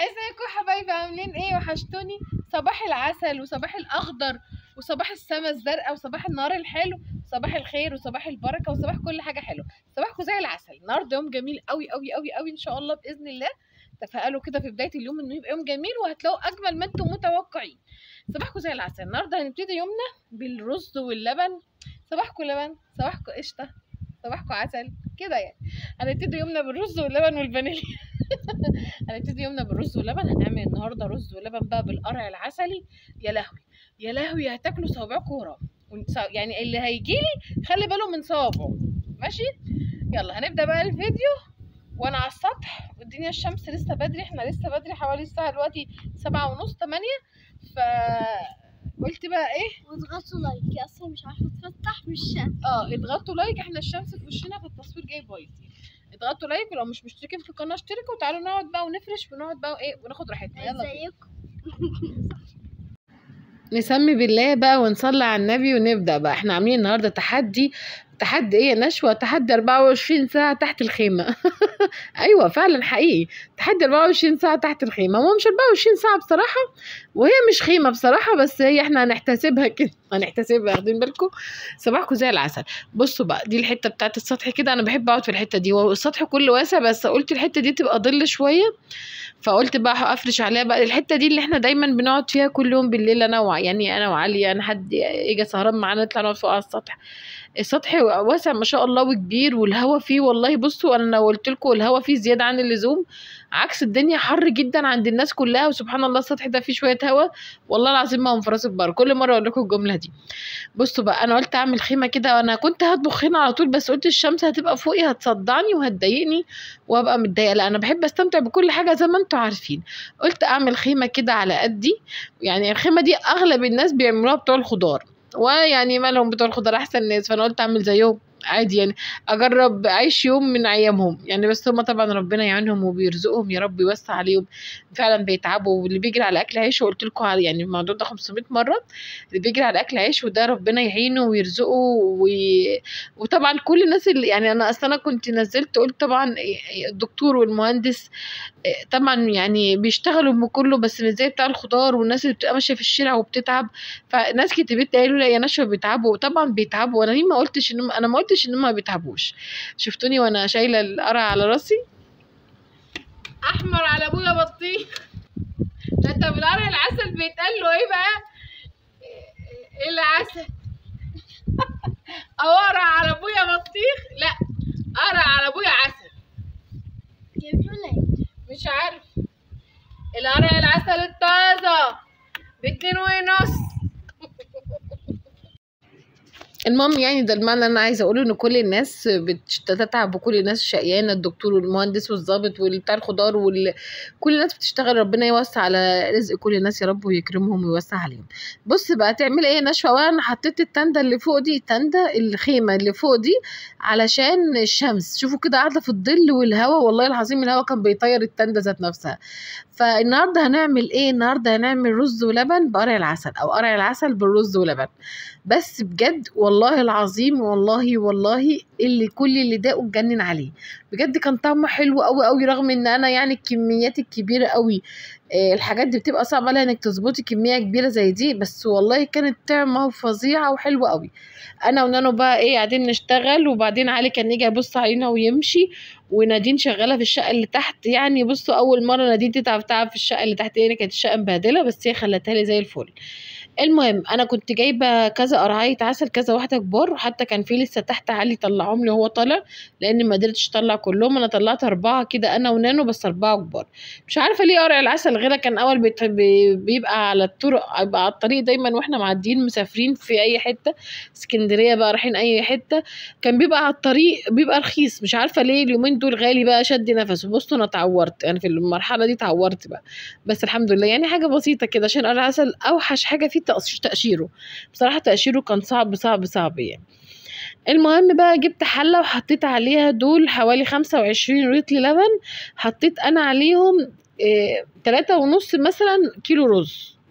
ازيكم يا حبايبي عاملين ايه وحشتوني صباح العسل وصباح الاخضر وصباح السما الزرقاء وصباح النهار الحلو صباح الخير وصباح البركه وصباح كل حاجه حلوه صباحكم زي العسل النهارده يوم جميل قوي قوي قوي قوي ان شاء الله باذن الله تفائلوا كده في بدايه اليوم انه يبقى يوم جميل وهتلاقوا اجمل ما انتم متوقعين صباحكم زي العسل النهارده هنبتدي يومنا بالرز واللبن صباحكم لبن صباحكم قشطه صباحكم عسل كده يعني هنبتدي يومنا بالرز واللبن والفانيليا هنبتدي يومنا بالرز واللبن هنعمل النهارده رز ولبن بقى بالقرع العسلي يا لهوي يا لهوي هتاكلوا صوابعكم وراه ونص- يعني اللي هيجيلي خلي باله من صوابعه ماشي يلا هنبدا بقى الفيديو وانا على السطح والدنيا الشمس لسه بدري احنا لسه بدري حوالي الساعه دلوقتي سبعة ونص تمانية ف قلت بقى ايه واضغطوا لايك يا اصلا مش عارفه اتفتح مش شايفه اه اضغطوا لايك احنا الشمس في وشنا فالتصوير جاي بايظ اضغطوا لايك ولو مش مشتركين في القناه اشتركوا وتعالوا نقعد بقى ونفرش ونقعد بقى ايه وناخد راحتنا يلا بينا. ازيكم نسمي بالله بقى ونصلي على النبي ونبدأ بقى احنا عاملين النهارده تحدي تحدي ايه يا نشوى تحدي 24 ساعة تحت الخيمة ايوه فعلا حقيقي تحدي 24 ساعة تحت الخيمة هو مش 24 ساعة بصراحة وهي مش خيمة بصراحة بس هي احنا هنحتسبها كده هنحتسبها واخدين بالكم صباحكم زي العسل بصوا بقى دي الحتة بتاعت السطح كده انا بحب اقعد في الحتة دي هو السطح كله واسع بس قلت الحتة دي تبقى ظل شوية فقلت بقى افرش عليها بقى الحته دي اللي احنا دايما بنقعد فيها كل يوم بالليل انا وع... يعني انا وعلي انا حد يجي سهران معانا نطلع نقعد فوق على السطح السطح واسع ما شاء الله وكبير والهوا فيه والله بصوا انا لو قلت لكم الهوا فيه زياده عن اللزوم عكس الدنيا حر جدا عند الناس كلها وسبحان الله السطح ده فيه شويه هوا والله العظيم ما هم في راس البر كل مره اقول لكم الجمله دي بصوا بقى انا قلت اعمل خيمه كده وانا كنت هطبخ هنا على طول بس قلت الشمس هتبقى فوقي هتصدعني وهتضايقني وابقى متضايقه لا انا بحب استمتع بكل حاجه زي ما انتم عارفين قلت اعمل خيمه كده على قدي يعني الخيمه دي اغلب الناس بيعملوها بتوع الخضار ويعني مالهم بتوع الخضار احسن ناس فانا قلت اعمل زيهم عادي يعني اجرب اعيش يوم من ايامهم يعني بس هما طبعا ربنا يعينهم وبيرزقهم يا رب يوسع عليهم فعلا بيتعبوا واللي بيجري على اكل عيش وقلت لكم على يعني الموضوع ده 500 مره اللي بيجري على اكل عيش وده ربنا يعينه ويرزقه و... وطبعا كل الناس اللي يعني انا اصلا انا كنت نزلت قلت طبعا الدكتور والمهندس طبعا يعني بيشتغلوا بكله بس مش زي بتاع الخضار والناس اللي بتبقى ماشيه في الشارع وبتتعب فناس كتير قالوا لا يا نشوى بيتعبوا وطبعا بيتعبوا وانا ليه ما قلتش ان انا ما قلتش ان هم ما بيتعبوش شفتوني وانا شايله القرع على راسي احمر على ابويا بطيخ ده انت بالقرع العسل بيتقال له ايه بقى ايه العسل او قرع على ابويا بطيخ لا قرع على ابويا عسل جيبوا لايك مش عارف القرع العسل الطازة باتنين ونص المهم يعني ده المعنى اللي انا عايزه اقوله ان كل الناس بتتعب وكل الناس شقيانه الدكتور والمهندس والضابط والبتاع الخضار وال... كل الناس بتشتغل ربنا يوسع على رزق كل الناس يا رب ويكرمهم ويوسع عليهم بص بقى تعمل ايه نشوى بقى انا حطيت التندة اللي فوق دي التندة الخيمه اللي فوق دي علشان الشمس شوفوا كده قاعده في الظل والهواء والله العظيم الهواء كان بيطير التندة ذات نفسها فالنهارده هنعمل ايه النهارده هنعمل رز ولبن بقرع العسل او قرع العسل بالرز ولبن بس بجد والله العظيم والله والله اللي كل اللي داقه اتجنن عليه بجد كان طعمه حلو قوي قوي رغم ان انا يعني الكميات الكبيره قوي آه، الحاجات دي بتبقى صعبه عليها انك تظبطي كميه كبيره زي دي بس والله كانت طعمه فظيعه وحلوه قوي انا ونانو بقى ايه قاعدين نشتغل وبعدين علي كان يجي يبص علينا ويمشي ونادين شغاله في الشقه اللي تحت يعني بصوا اول مره نادين تتعب تعب في الشقه اللي تحت يعني كانت الشقه مبهدله بس هي خلتها لي زي الفل المهم انا كنت جايبه كذا قرعايه عسل كذا واحده كبار وحتى كان في لسه تحت علي طلعهم لي وهو طالع لان ما قدرتش اطلع كلهم انا طلعت اربعه كده انا ونانو بس اربعه كبار مش عارفه ليه قرع العسل غيرها كان اول بيت- بي- بيبقى على الطرق بيبقى على الطريق دايما واحنا معديين مسافرين في اي حته اسكندريه بقى رايحين اي حته كان بيبقى على الطريق بيبقى رخيص مش عارفه ليه اليومين دول غالي بقى شد نفسه بصوا انا اتعورت يعني في المرحله دي اتعورت بقى بس الحمد لله يعني حاجه بسيطه كده عشان قرع العسل اوحش حاجه فيه تقش- تقشيره بصراحه تقشيره كان صعب صعب صعب يعني المهم بقى جبت حله وحطيت عليها دول حوالي خمسة وعشرين رطل لبن حطيت انا عليهم إيه تلاتة ونص مثلا كيلو رز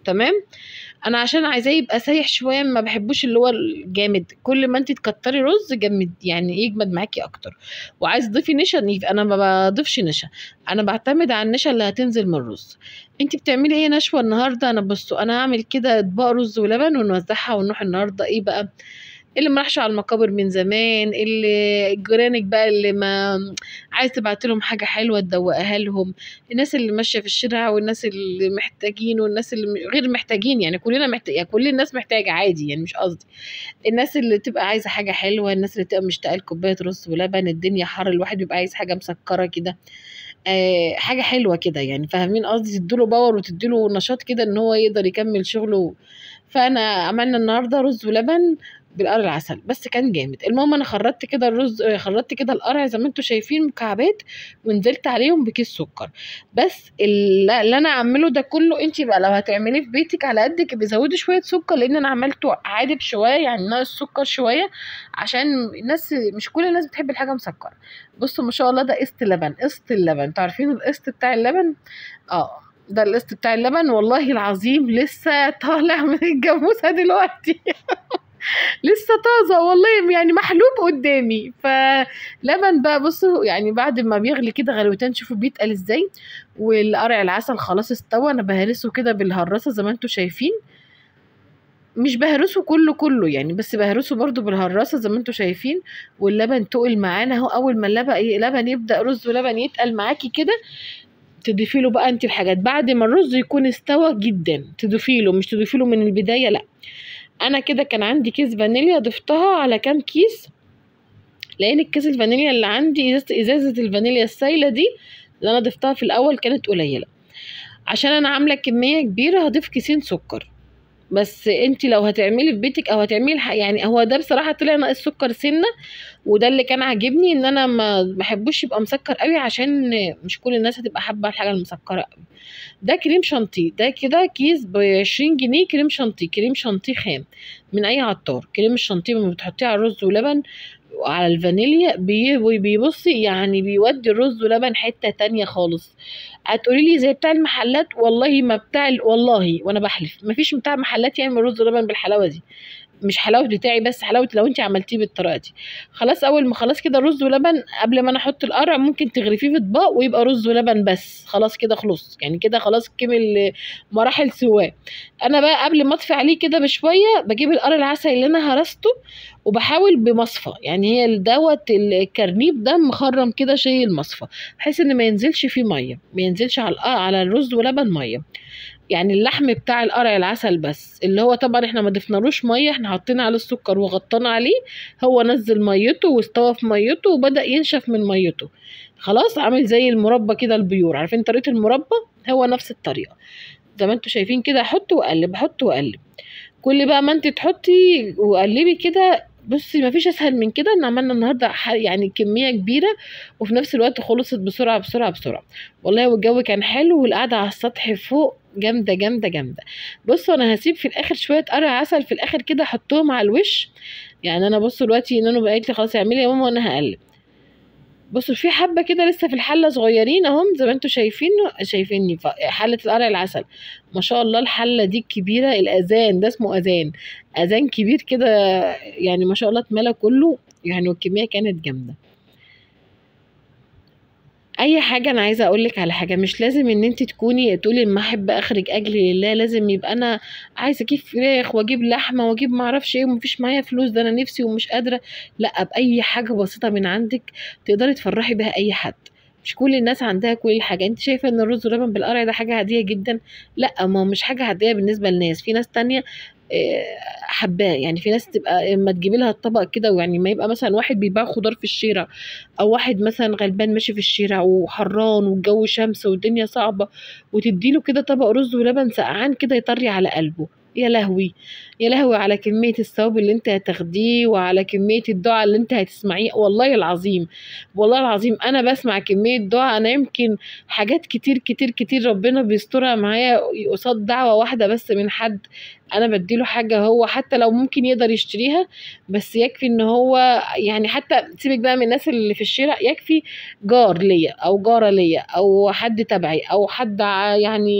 تمام انا عشان عايزاه يبقى سايح شويه ما بحبوش اللي هو الجامد كل ما انت تكتري رز جمد يعني يجمد معاكي اكتر وعايز تضيفي نشا نيف انا ما بضيفش نشا انا بعتمد على النشا اللي هتنزل من الرز انت بتعملي ايه نشوه النهارده انا بصوا انا هعمل كده اطباق رز ولبن ونوزعها ونروح النهارده ايه بقى اللي ما راحش على المقابر من زمان اللي جيرانك بقى اللي ما عايز تبعت لهم حاجه حلوه تدوقها لهم الناس اللي ماشيه في الشارع والناس اللي محتاجين والناس اللي م- غير محتاجين يعني كلنا محتاج يعني كل الناس محتاجه عادي يعني مش قصدي الناس اللي تبقى عايزه حاجه حلوه الناس اللي تبقى مشتاقه لكوبايه رز ولبن الدنيا حر الواحد بيبقى عايز حاجه مسكره كده آه حاجه حلوه كده يعني فاهمين قصدي تديله باور وتديله نشاط كده ان هو يقدر يكمل شغله فانا عملنا النهارده رز ولبن بالقرع العسل بس كان جامد المهم انا خرجت كده الرز آه، خرجت كده القرع زي ما انتم شايفين مكعبات ونزلت عليهم بكيس سكر بس اللي اللي انا اعمله ده كله انت بقى لو هتعمليه في بيتك على قدك بزودي شويه سكر لان انا عملته عادب شويه يعني ناقص سكر شويه عشان الناس مش كل الناس بتحب الحاجه مسكره بصوا ما شاء الله ده قسط لبن قسط اللبن انتوا عارفين القسط بتاع اللبن اه ده القسط بتاع اللبن والله العظيم لسه طالع من الجاموسه دلوقتي لسه طازه والله يعني محلوب قدامي فلبن بقى بصوا يعني بعد ما بيغلي كده غلوتين شوفوا بيتقل ازاي والقرع العسل خلاص استوى انا بهرسه كده بالهراسه زي ما انتم شايفين مش بهرسه كله كله يعني بس بهرسه برضو بالهراسه زي ما انتم شايفين واللبن تقل معانا اهو اول ما اللبن لبن يبدا رز ولبن يتقل معاكي كده تضيفي له بقى انت الحاجات بعد ما الرز يكون استوى جدا تضيفي له مش تضيفي له من البدايه لا انا كده كان عندي كيس فانيليا ضفتها على كام كيس لان الكيس الفانيليا اللي عندي ازازه ازازه الفانيليا السايله دي اللي انا ضفتها في الاول كانت قليله عشان انا عامله كميه كبيره هضيف كيسين سكر بس انت لو هتعملي في بيتك او هتعملي الح- يعني هو ده بصراحه طلع ناقص سكر سنه وده اللي كان عاجبني ان انا ما بحبوش يبقى مسكر قوي عشان مش كل الناس هتبقى حابه الحاجه المسكره قوي ده كريم شانتيه ده كده كيس ب 20 جنيه كريم شانتيه كريم شانتيه خام من اي عطار كريم الشانتيه لما بتحطيه على الرز ولبن وعلى الفانيليا بي- بيبصي يعني بيودي الرز ولبن حته تانية خالص هتقولي لي زي بتاع المحلات والله ما بتاع ال- والله وانا بحلف ما فيش بتاع محلات يعمل رز ولبن بالحلاوه دي مش حلاوه بتاعي بس حلاوه لو انت عملتيه بالطريقه دي خلاص اول ما خلاص كده رز ولبن قبل ما انا احط القرع ممكن تغرفيه في اطباق ويبقى رز ولبن بس خلاص كده خلص يعني كده خلاص كمل مراحل سواه انا بقى قبل ما اطفي عليه كده بشويه بجيب القرع العسل اللي انا هرسته وبحاول بمصفى يعني هي دوت الكرنيب ده مخرم كده شيء المصفى بحيث ان ما ينزلش فيه ميه ما ينزلش على الق- على الرز ولبن ميه يعني اللحم بتاع القرع العسل بس اللي هو طبعا احنا ما ضفنالوش ميه احنا حطينا عليه السكر وغطينا عليه هو نزل ميته واستوى في ميته وبدأ ينشف من ميته خلاص عامل زي المربى كده البيور عارفين طريقة المربى هو نفس الطريقة زي ما انتوا شايفين كده احط واقلب احط واقلب كل بقى ما انت تحطي وقلبي كده بصي مفيش اسهل من كده ان عملنا النهارده ح- يعني كميه كبيره وفي نفس الوقت خلصت بسرعه بسرعه بسرعه والله والجو كان حلو والقعده على السطح فوق جامده جامده جامده بصوا انا هسيب في الاخر شويه قرع عسل في الاخر كده احطهم على الوش يعني انا بصوا دلوقتي نونو بقت لي خلاص اعملي يا ماما وانا هقلب بصوا في حبه كده لسه في الحله صغيرين اهم زي ما انتوا شايفين شايفيني ف- حله القرع العسل ما شاء الله الحله دي الكبيره الاذان ده اسمه اذان اذان كبير كده يعني ما شاء الله اتملى كله يعني والكميه كانت جامده اي حاجه انا عايزه اقول لك على حاجه مش لازم ان انت تكوني تقولي ما احب اخرج اجل لله لازم يبقى انا عايزه اجيب فراخ واجيب لحمه واجيب ما اعرفش ايه ومفيش معايا فلوس ده انا نفسي ومش قادره لا باي حاجه بسيطه من عندك تقدري تفرحي بيها اي حد مش كل الناس عندها كل الحاجة انت شايفة ان الرز واللبن بالقرع ده حاجة عادية جدا لا ما هو مش حاجة عادية بالنسبة للناس في ناس تانية آه، حباه يعني في ناس تبقى اما تجيبي لها الطبق كده ويعني ما يبقى مثلا واحد بيبيع خضار في الشارع او واحد مثلا غلبان ماشي في الشارع وحران والجو شمس والدنيا صعبة وتديله كده طبق رز ولبن سقعان كده يطري على قلبه يا لهوي يا لهوي على كمية الثواب اللي انت هتاخديه وعلى كمية الدعاء اللي انت هتسمعيه والله العظيم والله العظيم انا بسمع كمية دعاء انا يمكن حاجات كتير كتير كتير ربنا بيسترها معايا قصاد دعوة واحدة بس من حد انا بديله حاجة هو حتى لو ممكن يقدر يشتريها بس يكفي ان هو يعني حتى سيبك بقى من الناس اللي في الشارع يكفي جار ليا او جارة ليا او حد تبعي او حد ع- يعني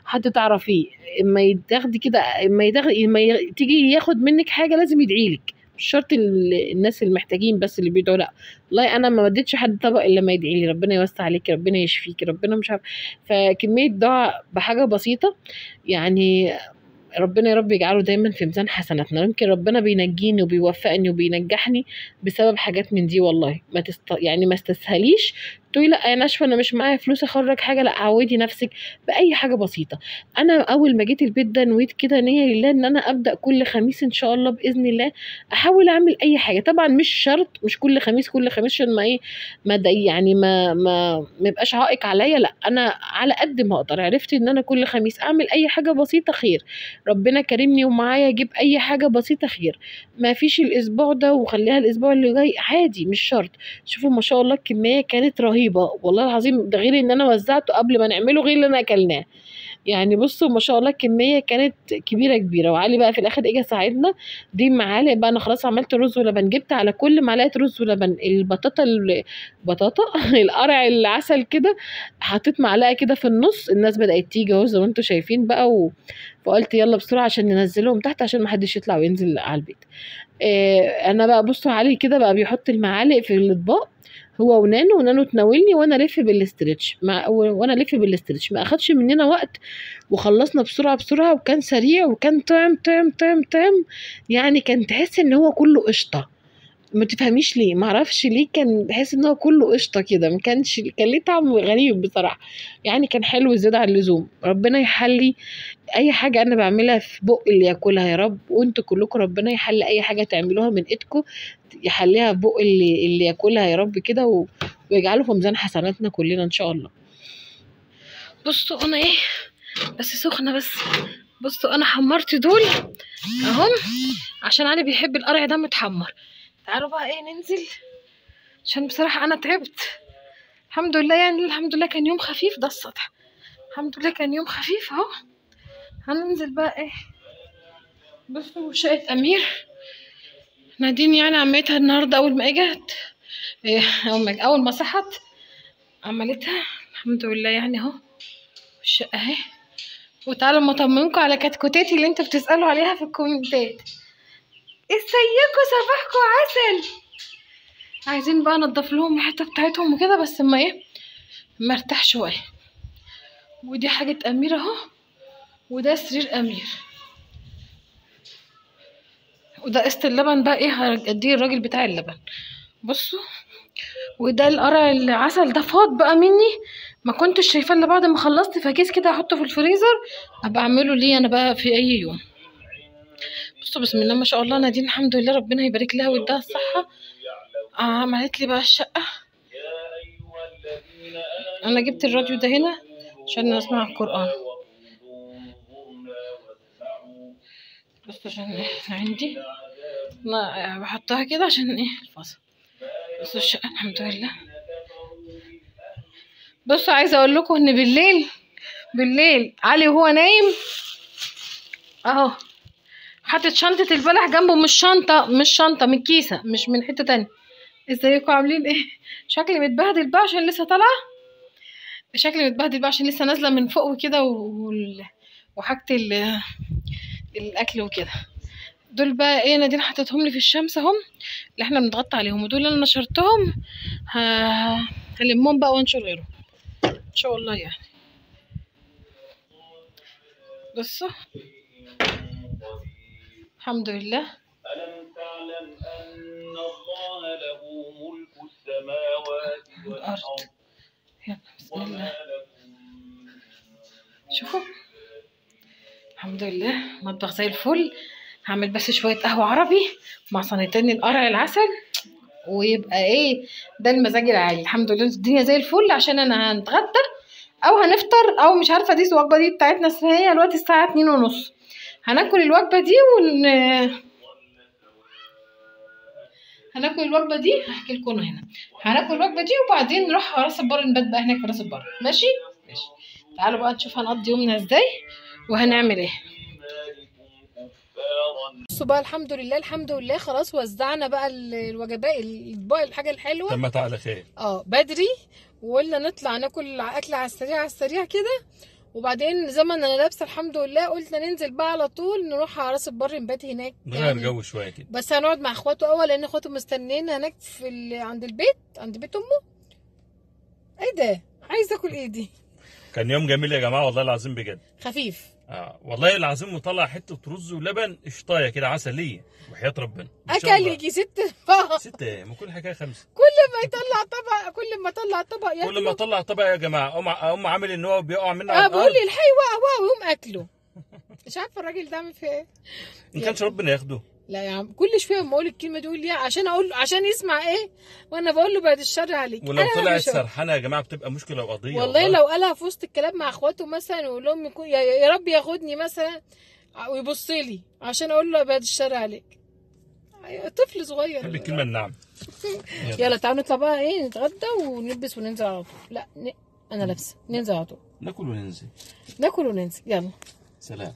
حد تعرفيه اما يتاخدي كده اما يتاخدي اما ي- تيجي ياخد منك حاجه لازم يدعيلك مش شرط ال- الناس المحتاجين بس اللي بيدعوا لا والله انا ما وديتش حد طبق الا ما يدعي لي ربنا يوسع عليكي ربنا يشفيكي ربنا مش عارف فكميه دعاء بحاجه بسيطه يعني ربنا يا رب يجعله دايما في ميزان حسناتنا يمكن ربنا بينجيني وبيوفقني وبينجحني بسبب حاجات من دي والله ما تست... يعني ما استسهليش تقولي لا يا نشوى انا مش معايا فلوس اخرج حاجه لا عودي نفسك باي حاجه بسيطه انا اول ما جيت البيت ده نويت كده نيه لله ان انا ابدا كل خميس ان شاء الله باذن الله احاول اعمل اي حاجه طبعا مش شرط مش كل خميس كل خميس عشان ما ايه ما ده يعني ما ما ما يبقاش عائق عليا لا انا على قد ما اقدر عرفت ان انا كل خميس اعمل اي حاجه بسيطه خير ربنا كرمني ومعايا اجيب اي حاجه بسيطه خير ما فيش الاسبوع ده وخليها الاسبوع اللي جاي عادي مش شرط شوفوا ما شاء الله الكميه كانت رهيبه والله العظيم ده غير ان انا وزعته قبل ما نعمله غير اللي انا اكلناه يعني بصوا ما شاء الله الكميه كانت كبيره كبيره وعلي بقى في الاخر اجى ساعدنا دي معالق بقى انا خلاص عملت رز ولبن جبت على كل معلقه رز ولبن البطاطا البطاطا القرع العسل كده حطيت معلقه كده في النص الناس بدات تيجي اهو زي ما انتم شايفين بقى و... فقلت يلا بسرعه عشان ننزلهم تحت عشان ما حدش يطلع وينزل على البيت آه انا بقى بصوا علي كده بقى بيحط المعالق في الاطباق هو ونانو ونانو تناولني وانا الف بالاسترتش مع وانا الف بالاسترتش ما اخدش مننا وقت وخلصنا بسرعه بسرعه وكان سريع وكان طعم طعم طعم طعم يعني كان تحس ان هو كله قشطه ما تفهميش ليه ما اعرفش ليه كان بحس ان هو كله قشطه كده ما كانش كان ليه طعم غريب بصراحه يعني كان حلو زياده عن اللزوم ربنا يحلي اي حاجه انا بعملها في بق اللي ياكلها يا رب وانتوا كلكم ربنا يحلي اي حاجه تعملوها من ايدكم يحليها في بق اللي اللي ياكلها يا رب كده و... ويجعله في ميزان حسناتنا كلنا ان شاء الله بصوا انا ايه بس سخنه بس بصوا انا حمرت دول اهم عشان علي بيحب القرع ده متحمر تعالوا بقى ايه ننزل عشان بصراحه انا تعبت الحمد لله يعني الحمد لله كان يوم خفيف ده السطح الحمد لله كان يوم خفيف اهو هننزل بقى ايه بصوا شقة أمير نادين يعني عملتها النهاردة أول ما اجت إيه أول ما أول ما صحت عملتها الحمد لله يعني اهو الشقة اهي وتعالوا ما اطمنكم على كتكوتاتي اللي انتوا بتسألوا عليها في الكومنتات ازيكم صباحكم عسل عايزين بقى نضف لهم الحتة بتاعتهم وكده بس اما ايه مرتاح شوية ودي حاجة أمير اهو وده سرير أمير وده قسط اللبن بقى ايه هديه الراجل بتاع اللبن بصوا وده القرع العسل ده فاض بقى مني ما كنتش شايفاه الا بعد ما خلصت فكيس كده احطه في الفريزر ابقى اعمله ليه انا بقى في اي يوم بصوا بسم الله ما شاء الله نادين الحمد لله ربنا يبارك لها ويديها الصحه آه عملت لي بقى الشقه انا جبت الراديو ده هنا عشان اسمع القران بس عشان ايه عندي ما بحطها كده عشان ايه الفصل بصوا الشقة الحمد لله بصوا عايزة اقول لكم ان بالليل بالليل علي وهو نايم اهو حاطط شنطة البلح جنبه مش شنطة مش شنطة من كيسة مش من حتة تانية ازيكم عاملين ايه شكلي متبهدل بقى عشان لسه طالعة شكلي متبهدل بقى عشان لسه نازلة من فوق وكده وال... وحاجة ال... الاكل وكده دول بقى ايه نادين حطيتهم لي في الشمس اهم اللي احنا بنتغطى عليهم ودول اللي انا نشرتهم ه... هلمهم بقى وانشر غيرهم ان شاء الله يعني بصوا الحمد لله ألم تعلم أن الله له ملك السماوات والأرض والأرض يلا بسم وما الله لكم شوفوا الحمد لله مطبخ زي الفل هعمل بس شوية قهوة عربي مع صينيتين القرع العسل ويبقى ايه ده المزاج العالي الحمد لله الدنيا زي الفل عشان انا هنتغدى او هنفطر او مش عارفه دي الوجبه دي بتاعتنا اسمها هي دلوقتي الساعه اتنين ونص هناكل الوجبه دي ون هناكل الوجبه دي هحكي لكم أنا هنا هناكل الوجبه دي وبعدين نروح راس البر نبات بقى هناك في راس البر ماشي ماشي تعالوا بقى نشوف هنقضي يومنا ازاي وهنعمل ايه إيمانكم كفارا بصوا بقى الحمد لله الحمد لله خلاص وزعنا بقى ال- الوجبات الاطباق الحاجه الحلوه تمت على خير اه بدري وقلنا نطلع ناكل اكل على السريع على السريع كده وبعدين زمن انا لابسه الحمد لله قلت ننزل بقى على طول نروح على راس البر نبات هناك نغير جو شويه كده بس هنقعد مع اخواته اول لان اخواته مستنيين هناك في ال... عند البيت عند بيت امه ايه ده عايز اكل ايه دي كان يوم جميل يا جماعه والله العظيم بجد خفيف آه والله العظيم وطلع حته رز ولبن قشطايه كده عسليه وحياه ربنا ما شاء اكل الله. يجي ست بقى ستة ايه ما كل حكايه خمسه كل ما يطلع طبق كل ما يطلع طبق ياكله كل ما طلع طبق يا جماعه ام ام عامل ان هو بيقع منه اه على بقول الارض لي الحي وقع وقع ويقوم اكله مش عارفه الراجل ده عامل فيها ايه ما كانش ربنا ياخده لا يا عم كل شويه ما اقول الكلمه دي يقول لي عشان اقول له عشان يسمع ايه وانا بقول له بعد الشر عليك ولو أنا طلعت مش هقول. سرحانه يا جماعه بتبقى مشكله وقضيه والله لو قالها في وسط الكلام مع اخواته مثلا ويقول لهم يكون يا, يا رب ياخدني مثلا ويبص لي عشان اقول له بعد الشر عليك طفل بحب صغير الكلمه النعم يلا تعالوا نطلع بقى ايه نتغدى ونلبس وننزل على طول لا ن... انا لابسه ننزل على طول ناكل وننزل ناكل وننزل يلا سلام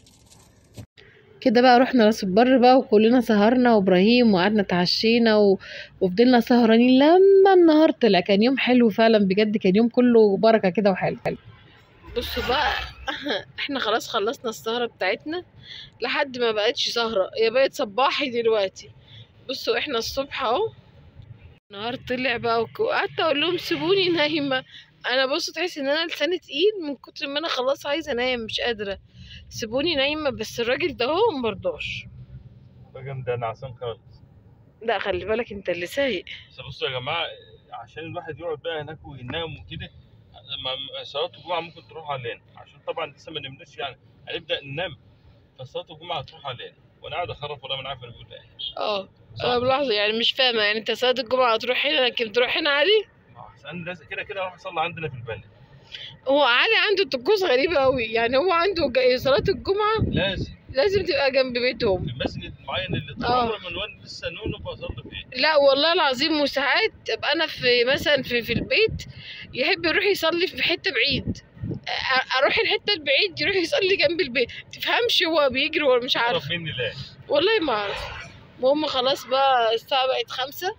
كده بقى رحنا راس البر بقى وكلنا سهرنا وابراهيم وقعدنا اتعشينا و... وفضلنا سهرانين لما النهار طلع كان يوم حلو فعلا بجد كان يوم كله بركه كده وحلو بصوا بقى احنا خلاص خلصنا السهره بتاعتنا لحد ما بقتش سهره هي بقت صباحي دلوقتي بصوا احنا الصبح اهو النهار طلع بقى وك- وقعدت اقول لهم سيبوني نايمه انا بصوا تحس ان انا لساني تقيل من كتر ما انا خلاص عايزه انام مش قادره سيبوني نايمه بس الراجل ده هو مرضاش بقى ده نعسان خالص لا خلي بالك انت اللي سايق بس بصوا يا جماعه عشان الواحد يقعد بقى هناك وينام وكده ما- صلاه الجمعه ممكن تروح علينا عشان طبعا لسه ما نمناش يعني هنبدا ننام فصلاه الجمعه هتروح علينا وانا قاعد اخرف ولا من عارف انا بقول ايه اه صح؟ انا بلاحظه يعني مش فاهمه يعني انت صلاه الجمعه هتروح هنا لكن تروح هنا عادي ما هو أحسن لازم كده كده اروح اصلي عندنا في البلد هو علي عنده طقوس غريبه قوي يعني هو عنده ج- صلاه الجمعه لازم لازم تبقى جنب بيتهم في المسجد المعين اللي طول آه. عمره من وانا لسه نونو بصلي فيه لا والله العظيم وساعات ابقى انا في مثلا في, في البيت يحب يروح يصلي في حته بعيد أ- اروح الحته البعيد يروح يصلي جنب البيت تفهمش هو بيجري ولا مش عارف تعرف مني ليه والله ما اعرف المهم خلاص بقى الساعه بقت خمسة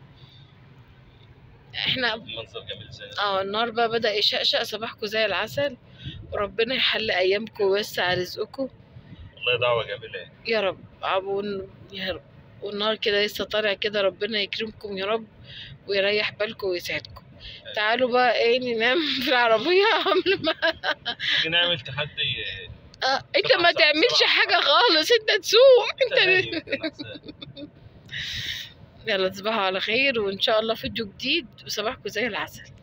احنا منظر جميل زي اه النهار بقى بدأ يشقشق صباحكم زي العسل وربنا يحل ايامكم ويوسع رزقكم والله دعوه جميله يا رب عبون يا رب والنهار كده لسه طالع كده ربنا يكرمكم يا رب ويريح بالكم ويسعدكم تعالوا بقى ايه ننام في العربية قبل ما نيجي نعمل تحدي آه. انت سبعة ما ساعات- تعملش سبعة حاجة خالص انت تسوق انت انت يلا تصبحوا على خير وان شاء الله فيديو جديد وصباحكم زي العسل